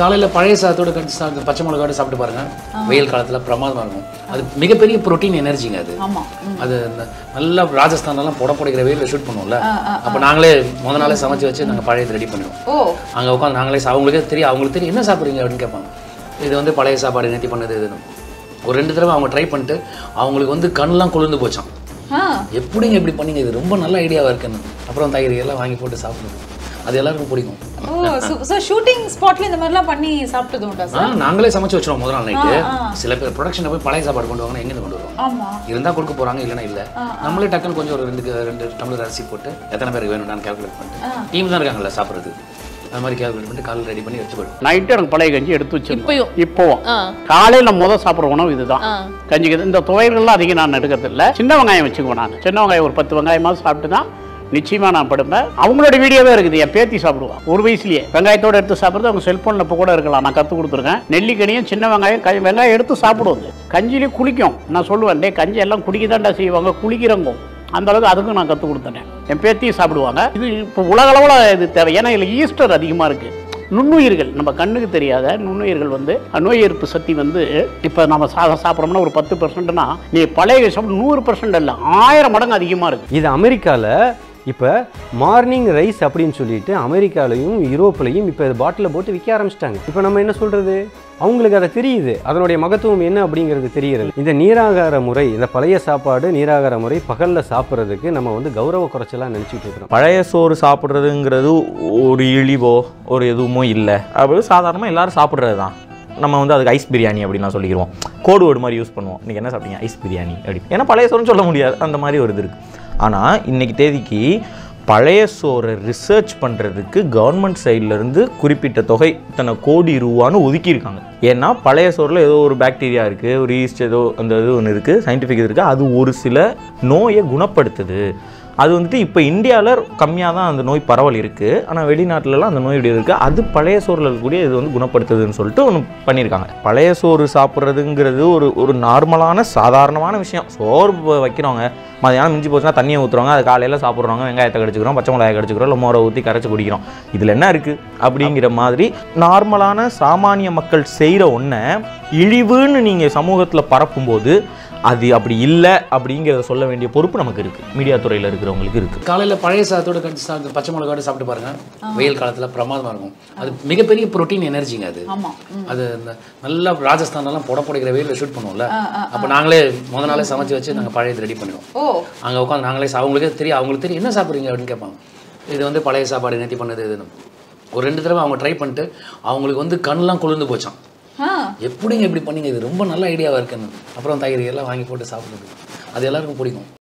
காலையில் பழைய சாதத்தோட கடிச்சு சாப்பிட்டு பச்சை மிளகாவோட சாப்பிட்டு பாருங்க வெயில் காலத்தில் பிரமாதமாக இருக்கும் அது மிகப்பெரிய புரோட்டீன் எனர்ஜிங்க அது ஆமா ம். அது இந்த நல்லா ராஜஸ்தான்லாம் புட புடைக்கிற வெயிலில் ஷூட் பண்ணுவோம்ல அப்போ நாங்களே முத நாளே சமைச்சு வச்சு நாங்கள் பழையது ரெடி பண்ணிடுவோம் ஓ அங்கே உட்காந்து நாங்களே சா- அவங்களுக்கே தெரியும் அவங்களுக்கு தெரியும் என்ன சாப்பிட்றீங்க அப்படின்னு கேட்பாங்க இது வந்து பழைய சாப்பாடு நேத்தி பண்ணது இதுன்னு ஒரு ரெண்டு தடவை அவங்க ட்ரை பண்ணிட்டு அவங்களுக்கு வந்து கண்ணெலாம் குளிர்ந்து போச்சான் ஆ எப்படிங்க இப்படி பண்ணீங்க இது ரொம்ப நல்ல ஐடியாவாக இருக்குன்னு அப்புறம் தயிர் எல்லாம் வாங்கி போட்டு சாப்பிடுவோம் அது எல்லாருக்கும் பிடிக்கும் ஓ ஸோ ஷூட்டிங் ஸ்பாட்ல இந்த மாதிரிலாம் பண்ணி சாப்பிட்டது உண்டா ஆ சார் நாங்களே சமைச்சு வச்சிருவோம் முதல் நாள் நைட்டு சில பேர் ப்ரொடக்ஷனில் போய் பழைய சாப்பாடு கொண்டு வாங்கன்னா எங்கேருந்து கொண்டு வருவாங்க ஆமா இருந்தால் கொடுக்க போகிறாங்க இல்லைன்னா இல்லை நம்மளே டக்குன்னு கொஞ்சம் ஒரு ரெண்டு ரெண்டு டம்ளர் அரிசி போட்டு எத்தனை பேருக்கு வேணும் நான் கால்குலேட் பண்ணிட்டு டீம் தான் இருக்காங்கல்ல சாப்பிட்றது அது மாதிரி கால்குலேட் பண்ணிட்டு காலையில் ரெடி பண்ணி எடுத்து போயிடும் நைட்டு எனக்கு பழைய கஞ்சி எடுத்து வச்சிருந்தோம் இப்பயும் இப்போவும் ஆ காலையில் முத சாப்பிட்ற உணவு இதுதான் ஆ கஞ்சிக்கு இது. இந்த துவையல்கள்லாம் அதிகம் நான் எடுக்கிறது இல்ல சின்ன வெங்காயம் வச்சுக்குவேன் நான் சின்ன வெங்காயம் ஒரு பத்து வெங்காயமாவது சாப்பிட்டு தான் நிச்சயமா நான் படுப்பேன் அவங்களோட வீடியோவே இருக்குது என் பேத்தி சாப்பிடுவான் ஒரு வயசுலயே வெங்காயத்தோட எடுத்து சாப்பிடுறது அவங்க செல்போனில் இப்போ கூட இருக்கலாம் நான் கற்றுக் கொடுத்துருக்கேன் நெல்லிக்கனியும் சின்ன வெங்காயம் கை வெங்காயம் எடுத்து சாப்பிடுவது கஞ்சிலேயே குளிக்கும் நான் சொல்லுவேன் டே கஞ்சி எல்லாம் குடிக்கதான்டா செய்வாங்க குளிக்கிறவங்க அந்த அளவுக்கு அதுக்கும் நான் கற்றுக் கொடுத்தேன் என் பேத்தியும் சாப்பிடுவாங்க இது இப்போ உலகளவில் இது தேவை ஏன்னா இதில் ஈஸ்டர் அதிகமாக இருக்குது நுண்ணுயிர்கள் நம்ம கண்ணுக்கு தெரியாத நுண்ணுயிர்கள் வந்து நோய் எதிர்ப்பு சக்தி வந்து இப்போ நம்ம சா சாப்பிட்றோம்னா ஒரு பத்து பர்சன்ட்னா நீ பழைய சாப்பிட நூறு பர்சன்ட் இல்லை ஆயிரம் மடங்கு அதிகமாக இருக்குது இது அமெரிக்காவில் இப்போ மார்னிங் ரைஸ் அப்படின்னு சொல்லிட்டு அமெரிக்காலையும் யூரோப்லையும் இப்போ இது பாட்டிலில் போட்டு விற்க ஆரம்பிச்சிட்டாங்க இப்போ நம்ம என்ன சொல்கிறது அவங்களுக்கு அதை தெரியுது அதனுடைய மகத்துவம் என்ன அப்படிங்கிறது தெரிகிறது இந்த நீராகார முறை இந்த பழைய சாப்பாடு நீராகார முறை பகலில் சாப்பிட்றதுக்கு நம்ம வந்து கௌரவ குறைச்சலாக நினச்சிட்டு இருக்கிறோம் பழைய சோறு சாப்பிட்றதுங்கிறது ஒரு இழிவோ ஒரு எதுவுமோ இல்லை அப்படி சாதாரணமாக எல்லாரும் சாப்பிட்றது தான் நம்ம வந்து அதுக்கு ஐஸ் பிரியாணி அப்படின்லாம் சொல்லிக்கிறோம் கோடு வேர்டு மாதிரி யூஸ் பண்ணுவோம் இன்றைக்கி என்ன சாப்பிட்டீங்க ஐஸ் பிரியாணி அப்படி ஏன்னா பழைய சோறுன்னு சொல்ல முடியாது அந்த மாதிரி ஒரு இது இருக்குது ஆனால் இன்னைக்கு தேதிக்கு பழைய சோறை ரிசர்ச் பண்ணுறதுக்கு கவர்மெண்ட் சைட்லேருந்து குறிப்பிட்ட தொகை இத்தனை கோடி ரூபான்னு ஒதுக்கியிருக்காங்க ஏன்னா பழைய சோறில் ஏதோ ஒரு பாக்டீரியா இருக்குது ஒரு ஈஸ்ட் ஏதோ அந்த இது ஒன்று இருக்குது சயின்டிஃபிக் இருக்குது அது ஒரு சில நோயை குணப்படுத்துது அது வந்துட்டு இப்போ இந்தியாவில் கம்மியாக தான் அந்த நோய் பரவல் இருக்குது ஆனால் வெளிநாட்டிலலாம் அந்த நோயுடைய இருக்குது அது பழைய சோறில் இருக்கக்கூடிய இது வந்து குணப்படுத்துதுன்னு சொல்லிட்டு ஒன்று பண்ணியிருக்காங்க பழைய சோறு சாப்பிட்றதுங்கிறது ஒரு ஒரு நார்மலான சாதாரணமான விஷயம் சோறு இப்போ வைக்கிறவங்க மதியானம் மிஞ்சி போச்சுன்னா தண்ணியை ஊற்றுறவங்க அது காலையில் சாப்பிட்றவங்க வெங்காயத்தை கடிச்சிக்கிறோம் பச்சை மிளகாயை கடிச்சிக்கிறோம் இல்லை மோரை ஊற்றி கரைச்சி குடிக்கிறோம் இதில் என்ன இருக்குது அப்படிங்கிற மாதிரி நார்மலான சாமானிய மக்கள் செய்கிற ஒன்றை இழிவுன்னு நீங்கள் சமூகத்தில் பரப்பும்போது அது அப்படி இல்லை அப்படிங்கிறத சொல்ல வேண்டிய பொறுப்பு நமக்கு இருக்குது மீடியா துறையில் இருக்கிறவங்களுக்கு இருக்குது காலையில் பழைய சாதத்தோட கடிச்சு சாப்பிட்டு பச்சை மிளகாவோட சாப்பிட்டு பாருங்க வெயில் காலத்தில் பிரமாதமாக இருக்கும் அது மிகப்பெரிய புரோட்டீன் எனர்ஜிங்க அது ஆமா ம். அது இந்த நல்லா ராஜஸ்தான்லாம் புட புடைக்கிற வெயிலில் ஷூட் பண்ணுவோம்ல அப்போ நாங்களே முத நாளே சமைச்சு வச்சு நாங்கள் பழையது ரெடி பண்ணிடுவோம் ஓ அங்கே உட்காந்து நாங்களே சா- அவங்களுக்கே தெரியும் அவங்களுக்கு தெரியும் என்ன சாப்பிட்றீங்க அப்படின்னு கேட்பாங்க இது வந்து பழைய சாப்பாடு நேத்தி பண்ணது இதுன்னு ஒரு ரெண்டு தடவை அவங்க ட்ரை பண்ணிட்டு அவங்களுக்கு வந்து கண்ணெலாம் குளிர்ந்து போச்சான் ஆ எப்படிங்க இப்படி பண்ணீங்க இது ரொம்ப நல்ல ஐடியாவாக இருக்குன்னு அப்புறம் தயிர் எல்லாம் வாங்கி போட்டு சாப்பிடுறது அது எல்லாருக்கும் பிடிக்கும்